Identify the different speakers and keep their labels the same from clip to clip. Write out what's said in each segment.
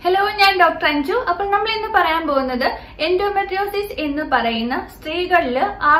Speaker 1: hello ഞാൻ doctor Anju അപ്പോൾ നമ്മൾ ഇന്ന് പറയാൻ പോകുന്നത് എൻഡോമെട്രിയോസിസ് എന്ന് പറയുന്ന സ്ത്രീകളിൽ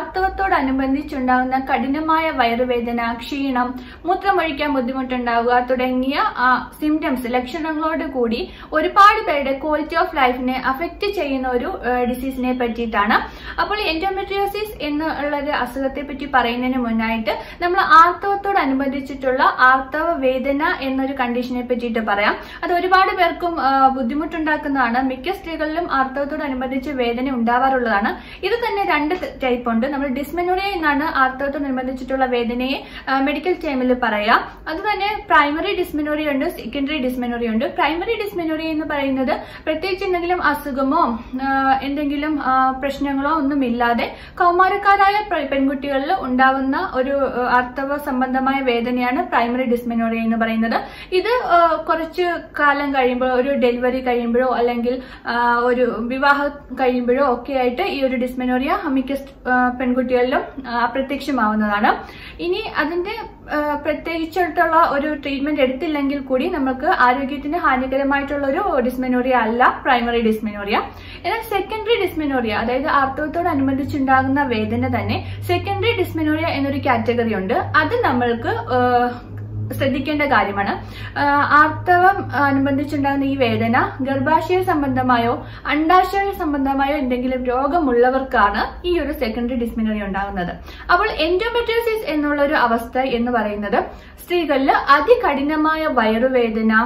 Speaker 1: ആർത്തവത്തോടനുബന്ധിച്ചുണ്ടാകുന്ന കഠിനമായ വയറുവേദന ക്ഷീണം മൂത്രമൊഴിക്കാൻ ബുദ്ധിമുട്ടുണ്ടാവുക തുടങ്ങിയ സിംറ്റംസ് ലക്ഷണങ്ങളോട് കൂടി ഒരുപാട് പേരുടെ ക്വാളിറ്റി ഓഫ് ലൈഫിനെ അഫക്റ്റ് ചെയ്യുന്ന ഒരു ഡിസീസിനെ പറ്റിയിട്ടാണ് അപ്പോൾ എൻഡോമെട്രിയോസിസ് എന്നുള്ള ഒരു അസുഖത്തെ പറ്റി പറയുന്നതിന് മുന്നായിട്ട് നമ്മൾ ആർത്തവത്തോടനുബന്ധിച്ചിട്ടുള്ള ആർത്തവ വേദന എന്നൊരു കണ്ടീഷനെ പറ്റിയിട്ട് പറയാം അത് ഒരുപാട് പേർക്കും ആ, ബുദ്ധിമുട്ടുണ്ടാക്കുന്നതാണ് മിക്ക സ്ത്രീകളിലും ആർത്തവത്തോടനുബന്ധിച്ച് വേദന ഉണ്ടാവാറുള്ളതാണ് ഇത് തന്നെ രണ്ട് ടൈപ്പ് ഉണ്ട് നമ്മൾ ഡിസ്മെനോറിയ എന്നാണ് ആർത്തവത്തോടനുബന്ധിച്ചിട്ടുള്ള വേദനയെ മെഡിക്കൽ ടൈമിൽ പറയാം അത് തന്നെ പ്രൈമറി ഡിസ്മെനോറിയ ഉണ്ട് സെക്കൻഡറി ഡിസ്മെനോറിയ ഉണ്ട് പ്രൈമറി ഡിസ്മെനോറിയ എന്ന് പറയുന്നത് പ്രത്യേകിച്ച് എന്തെങ്കിലും അസുഖമോ ആ, എന്തെങ്കിലും ആ, പ്രശ്നങ്ങളോ ഒന്നും ഇല്ലാതെ കൗമാരക്കാരായ പ്ര- പെൺകുട്ടികളിൽ ഉണ്ടാവുന്ന ഒരു ആ, ആർത്തവ സംബന്ധമായ വേദനയാണ് പ്രൈമറി ഡിസ്മെനോറിയ എന്ന് പറയുന്നത് ഇത് ആ, കുറച്ച് കാലം കഴിയുമ്പോൾ ഒരു ഡെലിവറി കഴിയുമ്പോഴോ അല്ലെങ്കിൽ ആ, ഒരു വിവാഹം കഴിയുമ്പോഴോ ഒക്കെ ആയിട്ട് ഈ ഒരു ഡിസ്മെനോറിയ മിക്ക സ്- ആ, പെൺകുട്ടികളിലും ആ, അപ്രത്യക്ഷമാവുന്നതാണ് ഇനി അതിന്റെ ആ, പ്രത്യേകിച്ചിട്ടുള്ള ഒരു ട്രീറ്റ്മെന്റ് എടുത്തില്ലെങ്കിൽ കൂടി നമുക്ക് ആരോഗ്യത്തിന് ഹാനികരമായിട്ടുള്ള ഒരു ഡിസ്മെനോറിയ അല്ല പ്രൈമറി ഡിസ്മെനോറിയ എന്നാൽ സെക്കൻഡറി ഡിസ്മെനോറിയ അതായത് ആർത്തവത്തോടനുബന്ധിച്ചുണ്ടാകുന്ന വേദന തന്നെ സെക്കൻഡറി ഡിസ്മെനോറിയ എന്നൊരു കാറ്റഗറി ഉണ്ട് അത് നമ്മൾക്ക് ആ, ശ്രദ്ധിക്കേണ്ട കാര്യമാണ് ആ, ആർത്തവം അനുബന്ധിച്ചുണ്ടാകുന്ന ഈ വേദന ഗർഭാശയ സംബന്ധമായോ അണ്ടാശയ സംബന്ധമായോ എന്തെങ്കിലും രോഗമുള്ളവർക്കാണ് ഈ ഒരു സെക്കൻഡറി ഡിസ്മിനറി ഉണ്ടാകുന്നത് അപ്പോൾ എൻഡോമെട്രിയോസിസ് എന്നുള്ള ഒരു അവസ്ഥ എന്ന് പറയുന്നത് സ്ത്രീകളിൽ അതികഠിനമായ വയറുവേദന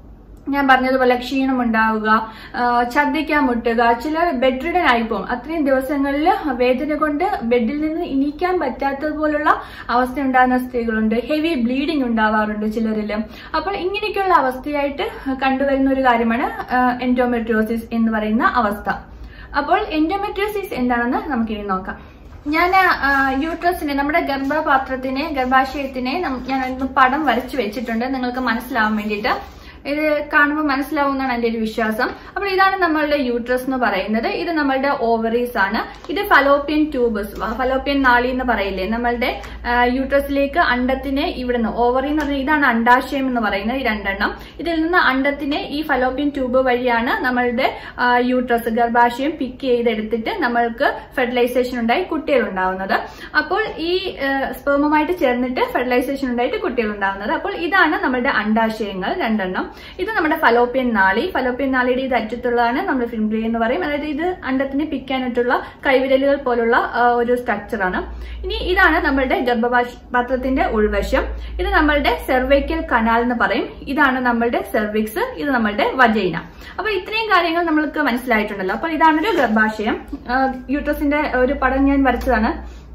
Speaker 1: ഞാൻ പറഞ്ഞതുപോലെ ക്ഷീണം ഉണ്ടാവുക ആ, ഛർദ്ദിക്കാൻ മുട്ടുക ചിലർ ബെഡ് റിഡൻ ആയിപ്പോവും അത്രയും ദിവസങ്ങളിൽ വേദന കൊണ്ട് ബെഡിൽ നിന്ന് ഇനിക്കാൻ പറ്റാത്തതുപോലുള്ള അവസ്ഥ ഉണ്ടാകുന്ന സ്ത്രീകളുണ്ട് ഹെവി ബ്ലീഡിംഗ് ഉണ്ടാവാറുണ്ട് ചിലരിൽ അപ്പോൾ ഇങ്ങനെയൊക്കെയുള്ള അവസ്ഥയായിട്ട് കണ്ടുവരുന്ന ഒരു കാര്യമാണ് എൻഡോമെട്രിയോസിസ് എന്ന് പറയുന്ന അവസ്ഥ അപ്പോൾ എൻഡോമെട്രിയോസിസ് എന്താണെന്ന് നമുക്കിനി നോക്കാം ഞാൻ യൂട്രസിനെ നമ്മുടെ ഗർഭപാത്രത്തിനെ ഗർഭാശയത്തിനെ നം- ഞാൻ ഒന്ന് പടം വരച്ചു വെച്ചിട്ടുണ്ട് നിങ്ങൾക്ക് മനസ്സിലാവാൻ വേണ്ടിയിട്ട് ഇത് കാണുമ്പോൾ മനസ്സിലാവുന്നതാണ് എന്റെ ഒരു വിശ്വാസം അപ്പോൾ ഇതാണ് നമ്മളുടെ യൂട്രസ് എന്ന് പറയുന്നത് ഇത് നമ്മളുടെ ഓവറീസ് ആണ് ഇത് ഫലോപ്പിയൻ ട്യൂബസ് ഫലോപ്പിയൻ നാളി എന്ന് പറയില്ലേ നമ്മളുടെ യൂട്രസിലേക്ക് അണ്ടത്തിനെ ഇവിടുന്ന് ഓവറി എന്ന് പറഞ്ഞാൽ ഇതാണ് അണ്ടാശയം എന്ന് പറയുന്നത് ഈ രണ്ടെണ്ണം ഇതിൽ നിന്ന് അണ്ടത്തിനെ ഈ ഫലോപ്പിയൻ ട്യൂബ് വഴിയാണ് നമ്മളുടെ യൂട്രസ് ഗർഭാശയം പിക്ക് ചെയ്തെടുത്തിട്ട് നമ്മൾക്ക് ഫെർട്ടിലൈസേഷൻ ഉണ്ടായി കുട്ടികൾ ഉണ്ടാവുന്നത് അപ്പോൾ ഈ സ്പേമുമായിട്ട് ചേർന്നിട്ട് ഫെർട്ടിലൈസേഷൻ ഉണ്ടായിട്ട് കുട്ടികൾ ഉണ്ടാവുന്നത് അപ്പോൾ ഇതാണ് നമ്മുടെ അണ്ടാശയങ്ങൾ രണ്ടെണ്ണം ഇത് നമ്മുടെ ഫലോപ്പിയൻ നാളി ഫലോപ്പിയൻ നാളിയുടെ ഇത് അറ്റത്തുള്ളതാണ് നമ്മൾ ഫിംബ്രി എന്ന് പറയും അതായത് ഇത് അണ്ടത്തിന് പിക്കാനായിട്ടുള്ള കൈവിരലുകൾ പോലുള്ള ആ, ഒരു സ്ട്രക്ചറാണ് ഇനി ഇതാണ് നമ്മളുടെ ഗർഭപാത്രത്തിന്റെ ഉൾവശം ഇത് നമ്മളുടെ സെർവൈക്കൽ കനാൽ എന്ന് പറയും ഇതാണ് നമ്മളുടെ സെർവിക്സ് ഇത് നമ്മളുടെ വജൈന അപ്പൊ ഇത്രയും കാര്യങ്ങൾ നമ്മൾക്ക് മനസ്സിലായിട്ടുണ്ടല്ലോ അപ്പൊ ഇതാണൊരു ഗർഭാശയം യൂട്രസിന്റെ ഒരു പടം ഞാൻ വരച്ചതാണ്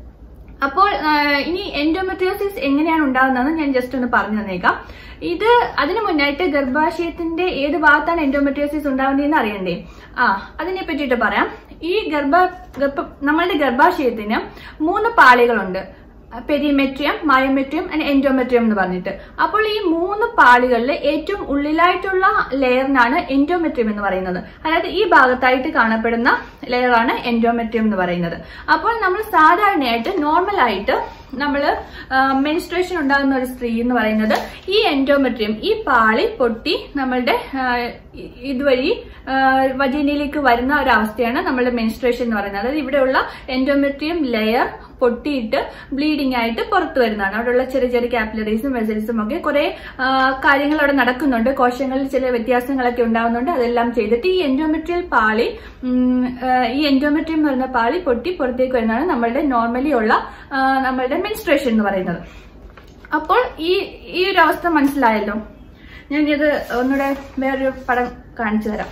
Speaker 1: അപ്പോൾ ആ, ഇനി എൻഡോമെട്രിയോസിസ് എങ്ങനെയാണ് ഉണ്ടാകുന്നതെന്ന് ഞാൻ ജസ്റ്റ് ഒന്ന് പറഞ്ഞു തന്നേക്കാം ഇത് അതിനു മുന്നായിട്ട് ഗർഭാശയത്തിന്റെ ഏത് ഭാഗത്താണ് എൻഡോമെട്രിയോസിസ് ഉണ്ടാകുന്നതെന്ന് അറിയണ്ടേ ആ അതിനെ പറ്റിയിട്ട് പറയാം ഈ ഗർഭ ഗർഭ നമ്മളുടെ ഗർഭാശയത്തിന് മൂന്ന് പാളികളുണ്ട് പെരിമെട്രിയം മയോമെട്രിയം ആൻഡ് എൻഡോമെട്രിയം എന്ന് പറഞ്ഞിട്ട് അപ്പോൾ ഈ മൂന്ന് പാളികളിൽ ഏറ്റവും ഉള്ളിലായിട്ടുള്ള ലെയറിനാണ് എൻഡോമെട്രിയം എന്ന് പറയുന്നത് അതായത് ഈ ഭാഗത്തായിട്ട് കാണപ്പെടുന്ന ലെയറാണ് എൻഡോമെട്രിയം എന്ന് പറയുന്നത് അപ്പോൾ നമ്മൾ സാധാരണയായിട്ട് നോർമൽ ആയിട്ട് നമ്മൾ മെൻസ്ട്രേഷൻ ഉണ്ടാകുന്ന ഒരു സ്ത്രീ എന്ന് പറയുന്നത് ഈ എൻഡോമെട്രിയം ഈ പാളി പൊട്ടി നമ്മളുടെ ആ, ഇ- ഇതുവഴി വജീനയിലേക്ക് വരുന്ന ഒരു അവസ്ഥയാണ് നമ്മളുടെ മെൻസ്ട്രേഷൻ എന്ന് പറയുന്നത് അതായത് ഇവിടെയുള്ള എൻഡോമെട്രിയം ലെയർ പൊട്ടിയിട്ട് ബ്ലീഡിംഗ് ആയിട്ട് പുറത്തു വരുന്നതാണ് അവിടെയുള്ള ചെറിയ ചെറിയ കാപ്പിലറീസും വെസൽസും ഒക്കെ കുറെ ആ, കാര്യങ്ങൾ അവിടെ നടക്കുന്നുണ്ട് കോശങ്ങളിൽ ചില വ്യത്യാസങ്ങളൊക്കെ ഉണ്ടാവുന്നുണ്ട് അതെല്ലാം ചെയ്തിട്ട് ഈ എൻഡോമെട്രിയൽ പാളി ഉം, ആ, ഈ എൻഡോമെട്രിയം എന്ന് പറയുന്ന പാളി പൊട്ടി പുറത്തേക്ക് വരുന്നതാണ് നമ്മളുടെ നോർമലി ഉള്ള ആ, നമ്മളുടെ മെൻസ്ട്രേഷൻ എന്ന് പറയുന്നത് അപ്പോൾ ഈ ഈ ഒരു അവസ്ഥ മനസ്സിലായല്ലോ ഞാൻ ഇത് ഒന്നുകൂടെ വേറൊരു പടം കാണിച്ചു തരാം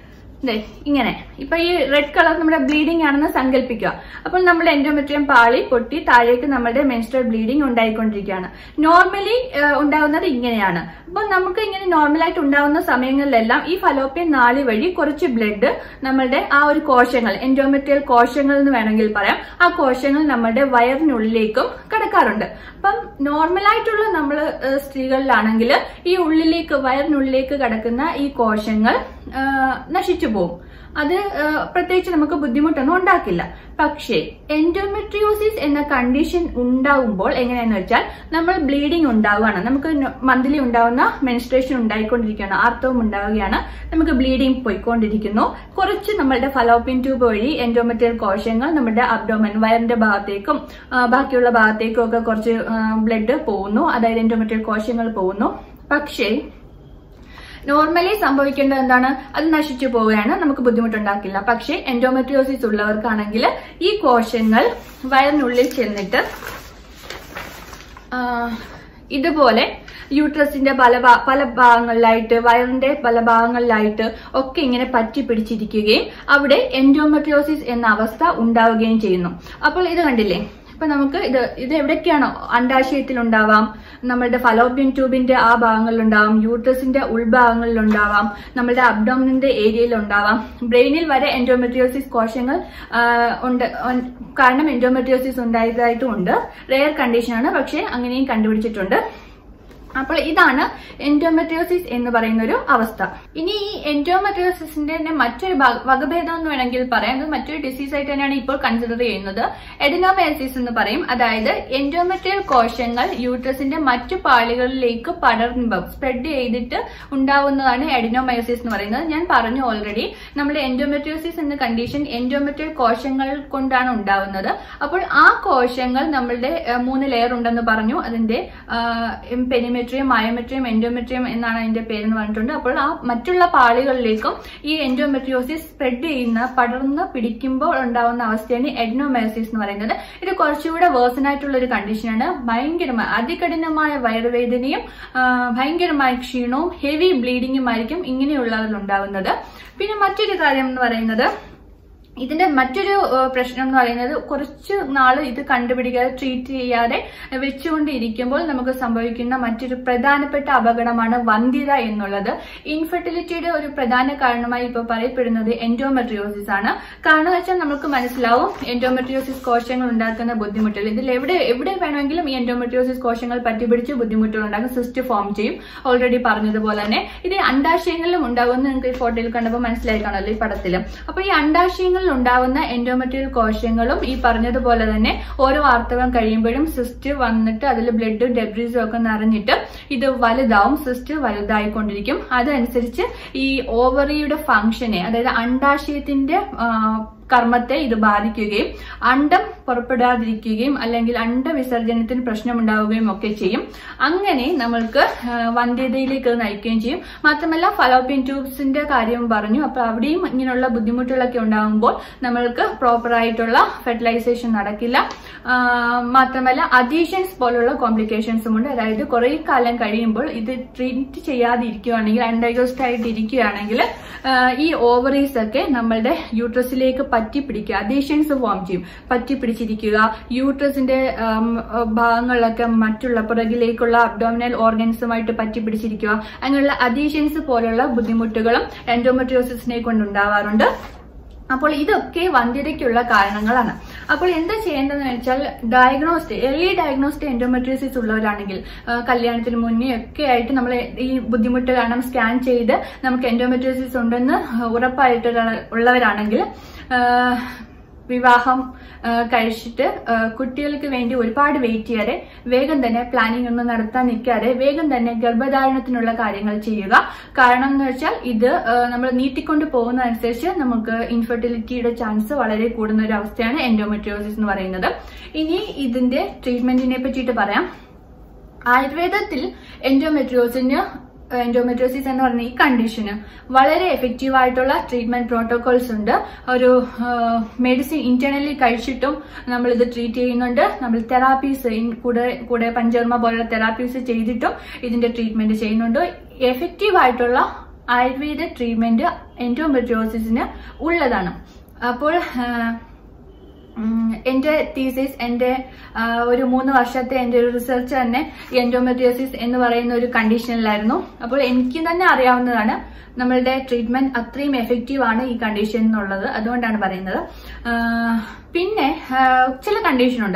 Speaker 1: ദേ ഇങ്ങനെ ഇപ്പൊ ഈ റെഡ് കളർ നമ്മുടെ ബ്ലീഡിംഗ് ആണെന്ന് സങ്കല്പിക്കുക അപ്പോൾ നമ്മുടെ എൻഡോമെട്രിയം പാളി പൊട്ടി താഴേക്ക് നമ്മുടെ മെൻസ്ട്രൽ ബ്ലീഡിംഗ് ഉണ്ടായിക്കൊണ്ടിരിക്കുകയാണ് നോർമലി ഉണ്ടാവുന്നത് ഇങ്ങനെയാണ് അപ്പോൾ നമുക്ക് ഇങ്ങനെ നോർമലായിട്ട് ഉണ്ടാവുന്ന സമയങ്ങളിലെല്ലാം ഈ ഫലോപ്പിയൻ നാളി വഴി കുറച്ച് ബ്ലഡ് നമ്മളുടെ ആ ഒരു കോശങ്ങൾ എൻഡോമെട്രിയൽ കോശങ്ങൾ എന്ന് വേണമെങ്കിൽ പറയാം ആ കോശങ്ങൾ നമ്മുടെ വയറിനുള്ളിലേക്കും കടക്കും നടക്കാറുണ്ട് അപ്പം നോർമലായിട്ടുള്ള നമ്മൾ സ്ത്രീകളിലാണെങ്കിൽ ഈ ഉള്ളിലേക്ക് വയറിനുള്ളിലേക്ക് കിടക്കുന്ന ഈ കോശങ്ങൾ ആ, നശിച്ചു പോകും അത് ആ, പ്രത്യേകിച്ച് നമുക്ക് ബുദ്ധിമുട്ടൊന്നും ഉണ്ടാക്കില്ല പക്ഷേ എൻഡോമെട്രിയോസിസ് എന്ന കണ്ടീഷൻ ഉണ്ടാവുമ്പോൾ എങ്ങനെയാന്ന് വെച്ചാൽ നമ്മൾ ബ്ലീഡിംഗ് ഉണ്ടാവുകയാണ് നമുക്ക് മന്ത്ലി ഉണ്ടാവുന്ന മെൻസ്ട്രേഷൻ ഉണ്ടായിക്കൊണ്ടിരിക്കുകയാണ് ആർത്തവം ഉണ്ടാവുകയാണ് നമുക്ക് ബ്ലീഡിംഗ് പോയിക്കൊണ്ടിരിക്കുന്നു കുറച്ച് നമ്മളുടെ ഫലോപ്പിൻ ട്യൂബ് വഴി എൻഡോമെട്രിയൽ കോശങ്ങൾ നമ്മുടെ അബ്ഡോമൻ വയറിന്റെ ഭാഗത്തേക്കും ആ, ബാക്കിയുള്ള ഭാഗത്തേക്കും ഒക്കെ കുറച്ച് ബ്ലഡ് പോകുന്നു അതായത് എൻഡോമെട്രിയൽ കോശങ്ങൾ പോകുന്നു പക്ഷേ നോർമലി സംഭവിക്കേണ്ടത് എന്താണ് അത് നശിച്ചു പോവുകയാണ് നമുക്ക് ബുദ്ധിമുട്ടുണ്ടാക്കില്ല പക്ഷേ എൻഡോമെട്രിയോസിസ് ഉള്ളവർക്കാണെങ്കിൽ ഈ കോശങ്ങൾ വയറിനുള്ളിൽ ചെന്നിട്ട് ആ, ഇതുപോലെ യൂട്രസിന്റെ പല ഭാ- പല ഭാഗങ്ങളിലായിട്ട് വയറിന്റെ പല ഭാഗങ്ങളിലായിട്ട് ഒക്കെ ഇങ്ങനെ പറ്റി പിടിച്ചിരിക്കുകയും അവിടെ എൻഡോമെട്രിയോസിസ് എന്ന അവസ്ഥ ഉണ്ടാവുകയും ചെയ്യുന്നു അപ്പോൾ ഇത് കണ്ടില്ലേ ഇപ്പൊ നമുക്ക് ഇത് ഇത് എവിടെയൊക്കെയാണോ അണ്ടാശയത്തിൽ ഉണ്ടാവാം നമ്മളുടെ ഫലോപ്യൻ ട്യൂബിന്റെ ആ ഭാഗങ്ങളിലുണ്ടാവാം യൂട്രസിന്റെ ഉൾഭാഗങ്ങളിൽ ഉണ്ടാവാം നമ്മളുടെ അബ്ഡോമിനിന്റെ ഏരിയയിൽ ഉണ്ടാവാം ബ്രെയിനിൽ വരെ എൻഡോമെട്രിയോസിസ് കോശങ്ങൾ ആ, ഉണ്ട് ഉൺ- കാരണം എൻഡോമെട്രിയോസിസ് ഉണ്ടായതായിട്ടും ഉണ്ട് റെയർ കണ്ടീഷനാണ് പക്ഷേ അങ്ങനെയും കണ്ടുപിടിച്ചിട്ടുണ്ട് അപ്പോൾ ഇതാണ് എൻഡോമെട്രിയോസിസ് എന്ന് പറയുന്ന ഒരു അവസ്ഥ ഇനി ഈ എൻഡോമെട്രിയോസിസിന്റെ തന്നെ മറ്റൊരു ഭാഗ- വകഭേദം എന്ന് വേണമെങ്കിൽ പറയാം ഇത് മറ്റൊരു ഡിസീസ് ആയിട്ട് തന്നെയാണ് ഇപ്പോൾ കൺസിഡർ ചെയ്യുന്നത് എഡിനോമയോസിസ് എന്ന് പറയും അതായത് എൻഡോമെട്രിയൽ കോശങ്ങൾ യൂട്രസിന്റെ മറ്റു പാളികളിലേക്ക് പടർന്നു സ്പ്രെഡ് ചെയ്തിട്ട് ഉണ്ടാവുന്നതാണ് എഡിനോമയോസിസ് എന്ന് പറയുന്നത് ഞാൻ പറഞ്ഞു ഓൾറെഡി നമ്മുടെ എൻഡോമെട്രിയോസിസ് എന്ന കണ്ടീഷൻ എൻഡോമെട്രിയൽ കോശങ്ങൾ കൊണ്ടാണ് ഉണ്ടാവുന്നത് അപ്പോൾ ആ കോശങ്ങൾ നമ്മളുടെ ഏഹ്, മൂന്ന് ലെയർ ഉണ്ടെന്ന് പറഞ്ഞു അതിന്റെ പെനിമെട്രിയം മയോമെട്രിയം എൻഡോമെട്രിയം എന്നാണ് അതിന്റെ പേരെന്ന് പറഞ്ഞിട്ടുണ്ട് അപ്പോൾ ആ മറ്റുള്ള പാളികളിലേക്കും ഈ എൻഡോമെട്രിയോസിസ് സ്പ്രെഡ് ചെയ്യുന്ന പടർന്ന് പിടിക്കുമ്പോൾ ഉണ്ടാവുന്ന അവസ്ഥയാണ് എഡ്നോമയോസിസ് എന്ന് പറയുന്നത് ഇത് കുറച്ചുകൂടെ വേഴ്സൺ ആയിട്ടുള്ള ഒരു കണ്ടീഷനാണ് ഭയങ്കരമായ അതികഠിനമായ വയറുവേദനയും ആ, ഭയങ്കരമായ ക്ഷീണവും ഹെവി ബ്ലീഡിങ്ങുമായിരിക്കും ഇങ്ങനെയുള്ളവരിൽ ഉണ്ടാവുന്നത് പിന്നെ മറ്റൊരു കാര്യം എന്ന് പറയുന്നത് ഇതിന്റെ മറ്റൊരു ഏഹ്, പ്രശ്നം എന്ന് പറയുന്നത് കുറച്ച് നാള് ഇത് കണ്ടുപിടിക്കാതെ ട്രീറ്റ് ചെയ്യാതെ വെച്ചുകൊണ്ടിരിക്കുമ്പോൾ നമുക്ക് സംഭവിക്കുന്ന മറ്റൊരു പ്രധാനപ്പെട്ട അപകടമാണ് വന്ധ്യത എന്നുള്ളത് ഇൻഫെർട്ടിലിറ്റിയുടെ ഒരു പ്രധാന കാരണമായി ഇപ്പോൾ പറയപ്പെടുന്നത് എൻഡോമെട്രിയോസിസ് ആണ് കാരണം വെച്ചാൽ നമുക്ക് മനസ്സിലാവും എൻഡോമെട്രിയോസിസ് കോശങ്ങൾ ഉണ്ടാക്കുന്ന ബുദ്ധിമുട്ടുകൾ ഇതിൽ എവിടെ എവിടെ വേണമെങ്കിലും ഈ എൻഡോമെട്രിയോസിസ് കോശങ്ങൾ പറ്റിപ്പിടിച്ച് ബുദ്ധിമുട്ടുകൾ ഉണ്ടാകും സിസ്റ്റ് ഫോം ചെയ്യും ഓൾറെഡി പറഞ്ഞതുപോലെ തന്നെ ഇത് അണ്ടാശയങ്ങളിലും ഉണ്ടാകുമെന്ന് നിങ്ങൾക്ക് ഈ ഫോട്ടോയിൽ കണ്ടപ്പോൾ മനസ്സിലായി കാണുമല്ലോ ഈ പടത്തിലും അപ്പോൾ ഈ അണ്ടാശയങ്ങളിൽ ഉണ്ടാവുന്ന എൻഡോമെട്രിയൽ കോശങ്ങളും ഈ പറഞ്ഞതുപോലെ തന്നെ ഓരോ ആർത്തവം കഴിയുമ്പോഴും സിസ്റ്റ് വന്നിട്ട് അതിൽ ബ്ലഡും ഡെബ്രീസും ഒക്കെ നിറഞ്ഞിട്ട് ഇത് വലുതാവും സിസ്റ്റ് വലുതായിക്കൊണ്ടിരിക്കും അതനുസരിച്ച് ഈ ഓവറിയുടെ ഫംഗ്ഷനെ അതായത് അണ്ടാശയത്തിന്റെ ആ, കർമ്മത്തെ ഇത് ബാധിക്കുകയും അണ്ടം പുറപ്പെടാതിരിക്കുകയും അല്ലെങ്കിൽ അണ്ടവിസർജനത്തിന് പ്രശ്നമുണ്ടാവുകയും ഒക്കെ ചെയ്യും അങ്ങനെ നമ്മൾക്ക് ആ, വന്ധ്യതയിലേക്ക് അത് നയിക്കുകയും ചെയ്യും മാത്രമല്ല ഫലോപ്പിയൻ ട്യൂബ്സിന്റെ കാര്യം പറഞ്ഞു അപ്പൊ അവിടെയും ഇങ്ങനെയുള്ള ബുദ്ധിമുട്ടുകളൊക്കെ ഉണ്ടാകുമ്പോൾ നമ്മൾക്ക് പ്രോപ്പർ ആയിട്ടുള്ള ഫെർട്ടിലൈസേഷൻ നടക്കില്ല ആ, മാത്രമല്ല അഡീഷൻസ് പോലുള്ള കോംപ്ലിക്കേഷൻസും ഉണ്ട് അതായത് കുറെ കാലം കഴിയുമ്പോൾ ഇത് ട്രീറ്റ് ചെയ്യാതെ ഇരിക്കുകയാണെങ്കിൽ അൺഡൈഗോസ്ഡ് ആയിട്ട് ഇരിക്കുകയാണെങ്കിൽ ആ, ഈ ഓവറീസ് ഒക്കെ നമ്മളുടെ യൂട്രസിലേക്ക് പറ്റി പിടിക്കുക അഡീഷൻസ് ഫോം ചെയ്യും പറ്റി പിടിച്ചിരിക്കുക യൂട്രസിന്റെ ആം, ഭാഗങ്ങളിലൊക്കെ മറ്റുള്ള പുറകിലേക്കുള്ള അബ്ഡോമിനൽ ഓർഗൻസുമായിട്ട് പറ്റി പിടിച്ചിരിക്കുക അങ്ങനെയുള്ള അഡീഷൻസ് പോലുള്ള ബുദ്ധിമുട്ടുകളും എൻഡോമെട്രിയോസിസിനെ കൊണ്ടുണ്ടാവാറുണ്ട് അപ്പോൾ ഇതൊക്കെ വന്ധ്യതയ്ക്കുള്ള കാരണങ്ങളാണ് അപ്പോൾ എന്താ ചെയ്യേണ്ടതെന്ന് വെച്ചാൽ ഡയഗ്നോസ്റ്റ് എർലി ഡയഗ്നോസ്റ്റ് എൻഡോമെട്രിയോസിസ് ഉള്ളവരാണെങ്കിൽ ആ, കല്യാണത്തിന് മുന്നേ ഒക്കെ ആയിട്ട് നമ്മൾ ഈ ബുദ്ധിമുട്ട് കാരണം സ്കാൻ ചെയ്ത് നമുക്ക് എൻഡോമെട്രിയോസിസ് ഉണ്ടെന്ന് ഉറപ്പായിട്ട് ഉള്ളവരാണെങ്കിൽ ആ, വിവാഹം ആ, കഴിച്ചിട്ട് ആ, കുട്ടികൾക്ക് വേണ്ടി ഒരുപാട് വെയിറ്റ് ചെയ്യാതെ വേഗം തന്നെ പ്ലാനിംഗ് ഒന്നും നടത്താൻ നിൽക്കാതെ വേഗം തന്നെ ഗർഭധാരണത്തിനുള്ള കാര്യങ്ങൾ ചെയ്യുക കാരണം എന്ന് വെച്ചാൽ ഇത് നമ്മൾ നീട്ടിക്കൊണ്ട് പോകുന്നതനുസരിച്ച് നമുക്ക് ഇൻഫെർട്ടിലിറ്റിയുടെ ചാൻസ് വളരെ കൂടുന്ന ഒരു അവസ്ഥയാണ് എൻഡോമെട്രിയോസിസ് എന്ന് പറയുന്നത് ഇനി ഇതിന്റെ ട്രീറ്റ്മെന്റിനെ പറ്റിയിട്ട് പറയാം ആയുർവേദത്തിൽ എൻഡോമെട്രിയോസിന് എൻഡോമെട്രിയോസിസ് എന്ന് പറയുന്ന ഈ കണ്ടീഷന് വളരെ എഫക്റ്റീവ് ആയിട്ടുള്ള ട്രീറ്റ്മെന്റ് പ്രോട്ടോകോൾസ് ഉണ്ട് ഒരു മെഡിസിൻ ഇന്റേണലി കഴിച്ചിട്ടും നമ്മൾ ഇത് ട്രീറ്റ് ചെയ്യുന്നുണ്ട് നമ്മൾ തെറാപ്പീസ് കൂടെ കൂടെ പഞ്ചകർമ്മ പോലുള്ള തെറാപ്പീസ് ചെയ്തിട്ടും ഇതിന്റെ ട്രീറ്റ്മെന്റ് ചെയ്യുന്നുണ്ട് എഫക്റ്റീവ് ആയിട്ടുള്ള ആയുർവേദ ട്രീറ്റ്മെന്റ് എൻഡോമെട്രിയോസിസിന് ഉള്ളതാണ് അപ്പോൾ ആ, ഉം, എന്റെ തീസിസ് എന്റെ ആ, ഒരു മൂന്ന് വർഷത്തെ എന്റെ ഒരു റിസർച്ച് തന്നെ എൻഡോമെട്രിയോസിസ് എന്ന് പറയുന്ന ഒരു കണ്ടീഷനിലായിരുന്നു അപ്പോൾ എനിക്ക് തന്നെ അറിയാവുന്നതാണ് നമ്മളുടെ ട്രീറ്റ്മെന്റ് അത്രയും എഫക്റ്റീവ് ആണ് ഈ കണ്ടീഷൻ എന്നുള്ളത് അതുകൊണ്ടാണ് പറയുന്നത് ആ, പിന്നെ ആ, ചില കണ്ടീഷൻ ഉണ്ട്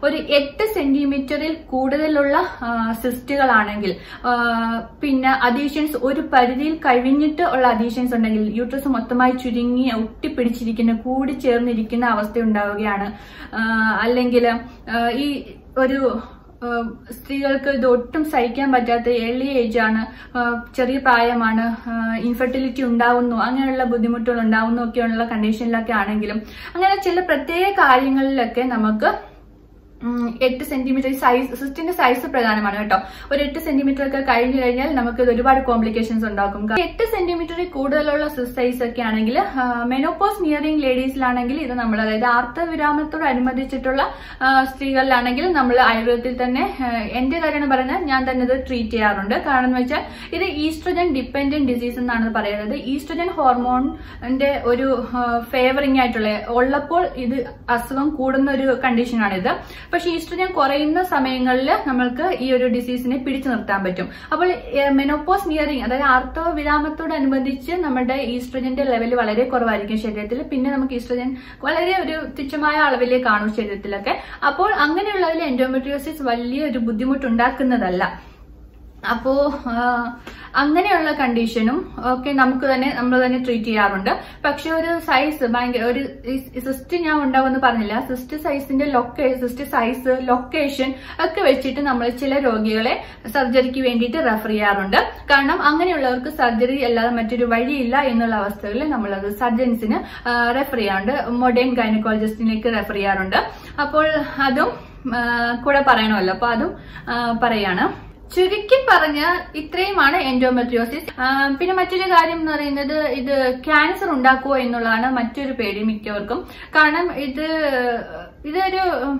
Speaker 1: ഒരു എട്ട് സെന്റിമീറ്ററിൽ കൂടുതലുള്ള സിസ്റ്റുകളാണെങ്കിൽ പിന്നെ അഡീഷൻസ് ഒരു പരിധിയിൽ കഴിഞ്ഞിട്ട് ഉള്ള അഡീഷൻസ് ഉണ്ടെങ്കിൽ യൂട്രസ് മൊത്തമായി ചുരുങ്ങി ഒട്ടിപ്പിടിച്ചിരിക്കുന്ന കൂടി ചേർന്നിരിക്കുന്ന അവസ്ഥ ഉണ്ടാവുകയാണ് അല്ലെങ്കിൽ ഈ ഒരു ആഹ് സ്ത്രീകൾക്ക് ഇത് ഒട്ടും സഹിക്കാൻ പറ്റാത്ത ഏർലി ഏജ് ആണ് ആഹ് ചെറിയ പ്രായമാണ് ഇൻഫെർട്ടിലിറ്റി ഉണ്ടാവുന്നു അങ്ങനെയുള്ള ബുദ്ധിമുട്ടുകൾ ഉണ്ടാവുന്നു ഒക്കെയുള്ള കണ്ടീഷനിലൊക്കെ ആണെങ്കിലും അങ്ങനെ ചില പ്രത്യേക കാര്യങ്ങളിലൊക്കെ നമുക്ക് ഉം, എട്ട് സെന്റിമീറ്റർ സൈസ് സിസ്റ്റിന്റെ സൈസ് പ്രധാനമാണ് കേട്ടോ ഒരു എട്ട് സെന്റിമീറ്റർ ഒക്കെ കഴിഞ്ഞു കഴിഞ്ഞാൽ നമുക്ക് ഇത് ഒരുപാട് കോംപ്ലിക്കേഷൻസ് ഉണ്ടാക്കും കാരണം എട്ട് സെന്റിമീറ്ററിൽ കൂടുതലുള്ള സിസ് സൈസ് ഒക്കെ ആണെങ്കിൽ മെനോപോസ് നിയറിംഗ് ലേഡീസിലാണെങ്കിൽ ഇത് നമ്മൾ അതായത് ആർത്തവിരാമത്തോട് അനുബന്ധിച്ചിട്ടുള്ള ആ, സ്ത്രീകളിലാണെങ്കിൽ നമ്മൾ ആയുർവേദത്തിൽ തന്നെ ആ, എന്റെ കാര്യമാണ് പറയുന്നത് ഞാൻ തന്നെ ഇത് ട്രീറ്റ് ചെയ്യാറുണ്ട് കാരണം എന്ന് വെച്ചാൽ ഇത് ഈസ്ട്രജൻ ഡിപ്പെൻഡന്റ് ഡിസീസ് എന്നാണ് പറയുന്നത് ഈസ്ട്രജൻ ഹോർമോണിന്റെ ഒരു ഫേവറിംഗ് ആയിട്ടുള്ള ഉള്ളപ്പോൾ ഇത് അസുഖം കൂടുന്ന ഒരു കണ്ടീഷനാണിത് പക്ഷെ ഈസ്ട്രജൻ കുറയുന്ന സമയങ്ങളിൽ നമ്മൾക്ക് ഈ ഒരു ഡിസീസിനെ പിടിച്ചു നിർത്താൻ പറ്റും അപ്പോൾ മെനോപോസ് നിയറിംഗ് അതായത് ആർത്തവ വിരാമത്തോടനുബന്ധിച്ച് നമ്മുടെ ഈസ്ട്രജന്റെ ലെവൽ വളരെ കുറവായിരിക്കും ശരീരത്തിൽ പിന്നെ നമുക്ക് ഈസ്ട്രജൻ വളരെ ഒരു തുച്ഛമായ അളവിലേ കാണും ശരീരത്തിലൊക്കെ അപ്പോൾ അങ്ങനെയുള്ളതിൽ എൻഡോമെട്രിയോസിസ് വലിയൊരു ബുദ്ധിമുട്ടുണ്ടാക്കുന്നതല്ല അപ്പോ ആ, അങ്ങനെയുള്ള കണ്ടീഷനും ഒക്കെ നമുക്ക് തന്നെ നമ്മൾ തന്നെ ട്രീറ്റ് ചെയ്യാറുണ്ട് പക്ഷെ ഒരു സൈസ് ഭയങ്കര ഒരു സിസ്റ്റ് ഞാൻ ഉണ്ടാവുമെന്ന് പറഞ്ഞില്ല സിസ്റ്റ് സൈസിന്റെ ലൊക്കേ സിസ്റ്റ് സൈസ് ലൊക്കേഷൻ ഒക്കെ വെച്ചിട്ട് നമ്മൾ ചില രോഗികളെ സർജറിക്ക് വേണ്ടിയിട്ട് റെഫർ ചെയ്യാറുണ്ട് കാരണം അങ്ങനെയുള്ളവർക്ക് സർജറി അല്ലാതെ മറ്റൊരു വഴിയില്ല എന്നുള്ള അവസ്ഥകളിൽ നമ്മളത് സർജൻസിന് റെഫർ ചെയ്യാറുണ്ട് മോഡേൺ ഗൈനക്കോളജിസ്റ്റിലേക്ക് റെഫർ ചെയ്യാറുണ്ട് അപ്പോൾ അതും ആ, കൂടെ പറയണമല്ലോ അപ്പൊ അതും ആ, പറയാണ് ചുരുക്കി പറഞ്ഞാൽ ഇത്രയുമാണ് എൻഡോമെട്രിയോസിസ് പിന്നെ മറ്റൊരു കാര്യം എന്ന് പറയുന്നത് ഇത് ക്യാൻസർ ഉണ്ടാക്കുമോ എന്നുള്ളതാണ് മറ്റൊരു പേടി മിക്കവർക്കും കാരണം ഇത് ഇതൊരു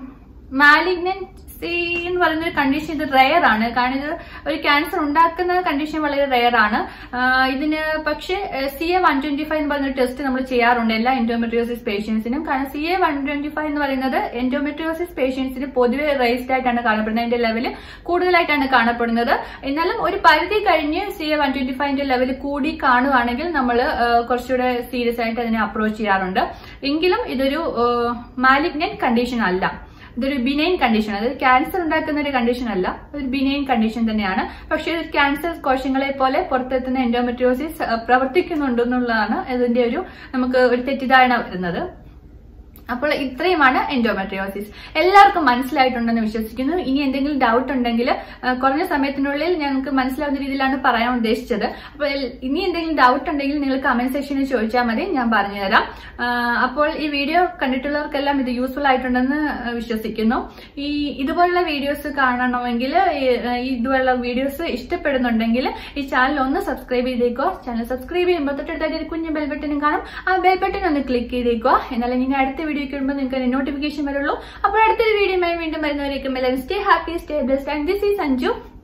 Speaker 1: മാലിഗ്നൻസി എന്ന് പറയുന്ന ഒരു കണ്ടീഷൻ ഇത് റെയർ ആണ് കാരണം ഇത് ഒരു ക്യാൻസർ ഉണ്ടാക്കുന്ന കണ്ടീഷൻ വളരെ റെയർ ആണ് ആ, ഇതിന് പക്ഷേ C A one twenty five എന്ന് പറയുന്ന ടെസ്റ്റ് നമ്മൾ ചെയ്യാറുണ്ട് എല്ലാ എൻഡോമെട്രിയോസിസ് പേഷ്യൻസിനും കാരണം C A one twenty five എന്ന് പറയുന്നത് എൻഡോമെട്രിയോസിസ് പേഷ്യൻസിന് പൊതുവെ റേസ്ഡ് ആയിട്ടാണ് കാണപ്പെടുന്നത് അതിന്റെ ലെവൽ കൂടുതലായിട്ടാണ് കാണപ്പെടുന്നത് എന്നാലും ഒരു പരിധി കഴിഞ്ഞ് സി എ വൺ ട്വന്റി ഫൈവിന്റെ ലെവൽ കൂടി കാണുകയാണെങ്കിൽ നമ്മൾ കുറച്ചുകൂടെ സീരിയസ് ആയിട്ട് അതിനെ അപ്രോച്ച് ചെയ്യാറുണ്ട് എങ്കിലും ഇതൊരു മാലിഗ്നന്റ് കണ്ടീഷൻ അല്ല ഇതൊരു ബിനൈൻ കണ്ടീഷൻ അതായത് ക്യാൻസർ ഉണ്ടാക്കുന്ന ഒരു കണ്ടീഷൻ അല്ല ഒരു ബിനൈൻ കണ്ടീഷൻ തന്നെയാണ് പക്ഷേ ഒരു ക്യാൻസർ കോശങ്ങളെ പോലെ പുറത്തെത്തുന്ന എൻഡോമെട്രിയോസിസ് പ്രവർത്തിക്കുന്നുണ്ടെന്നുള്ളതാണ് ഇതിന്റെ ഒരു നമുക്ക് ഒരു തെറ്റിദ്ധാരണ വരുന്നത് അപ്പോൾ ഇത്രയുമാണ് എൻഡോമെട്രിയോസിസ് എല്ലാവർക്കും മനസ്സിലായിട്ടുണ്ടെന്ന് വിശ്വസിക്കുന്നു ഇനി എന്തെങ്കിലും ഡൗട്ട് ഉണ്ടെങ്കിൽ ആ, കുറഞ്ഞ സമയത്തിനുള്ളിൽ ഞങ്ങൾക്ക് മനസ്സിലാവുന്ന രീതിയിലാണ് പറയാൻ ഉദ്ദേശിച്ചത് അപ്പോൾ എൽ- ഇനി എന്തെങ്കിലും ഡൗട്ട് ഉണ്ടെങ്കിൽ നിങ്ങൾ കമന്റ് സെക്ഷനിൽ ചോദിച്ചാൽ മതി ഞാൻ പറഞ്ഞുതരാം ആ, അപ്പോൾ ഈ വീഡിയോ കണ്ടിട്ടുള്ളവർക്കെല്ലാം ഇത് യൂസ്ഫുൾ ആയിട്ടുണ്ടെന്ന് ആ, വിശ്വസിക്കുന്നു ഈ ഇതുപോലുള്ള വീഡിയോസ് കാണണമെങ്കിൽ ഈ, ആ, ഇതുപോലുള്ള വീഡിയോസ് ഇഷ്ടപ്പെടുന്നുണ്ടെങ്കിൽ ഈ ചാനൽ ഒന്ന് സബ്സ്ക്രൈബ് ചെയ്തേക്കോ ചാനൽ സബ്സ്ക്രൈബ് ചെയ്യുമ്പോൾ തൊട്ടടുത്തായിട്ട് ഒരു കുഞ്ഞു ബെൽ ബട്ടനും കാണും ആ ബെൽ ബട്ടൺ ഒന്ന് ക്ലിക്ക് ചെയ്തേക്കോ എന്നാലും നിങ്ങൾ അടുത്ത വീഡിയോ വരുമ്പോൾ നിങ്ങൾക്ക് നോട്ടിഫിക്കേഷൻ വരുള്ളൂ അപ്പോൾ അടുത്തൊരു വീഡിയോ വീണ്ടും വരുന്നവരേക്കും stay happy stay blessed and this is Sanju